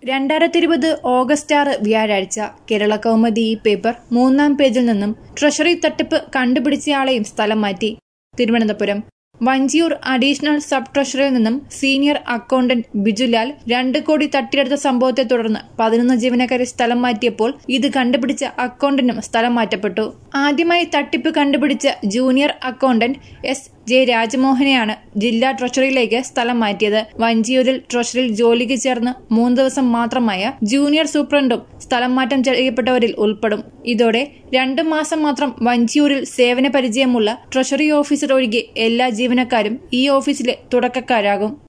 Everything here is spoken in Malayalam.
രണ്ടായിരത്തി ഇരുപത് ഓഗസ്റ്റ് ആറ് വ്യാഴാഴ്ച കേരള കൗമുദി ഈ പേപ്പർ മൂന്നാം പേജിൽ നിന്നും ട്രഷറി തട്ടിപ്പ് കണ്ടുപിടിച്ചയാളെയും സ്ഥലം മാറ്റി തിരുവനന്തപുരം വഞ്ചിയൂർ അഡീഷണൽ സബ് ട്രഷറിയിൽ നിന്നും സീനിയർ അക്കൗണ്ടന്റ് ബിജുലാൽ രണ്ട് കോടി തട്ടിയെടുത്ത സംഭവത്തെ തുടർന്ന് പതിനൊന്ന് ജീവനക്കാരെ സ്ഥലം മാറ്റിയപ്പോൾ ഇത് കണ്ടുപിടിച്ച അക്കൗണ്ടന്റും സ്ഥലം മാറ്റപ്പെട്ടു ആദ്യമായി തട്ടിപ്പ് കണ്ടുപിടിച്ച ജൂനിയർ അക്കൗണ്ടന്റ് എസ് ജെ രാജമോഹനെയാണ് ജില്ലാ ട്രഷറിയിലേക്ക് സ്ഥലം മാറ്റിയത് വഞ്ചിയൂരിൽ ട്രഷറിയിൽ ജോലിക്ക് ചേർന്ന് മൂന്ന് ദിവസം മാത്രമായ ജൂനിയർ സൂപ്രണ്ടും സ്ഥലം മാറ്റം ചെയ്യപ്പെട്ടവരിൽ ഉൾപ്പെടും ഇതോടെ രണ്ടു മാസം മാത്രം വഞ്ചിയൂരിൽ സേവന പരിചയമുള്ള ട്രഷറി ഓഫീസർ ഒഴികെ എല്ലാ ജീവനക്കാരും ഈ ഓഫീസിലെ തുടക്കക്കാരാകും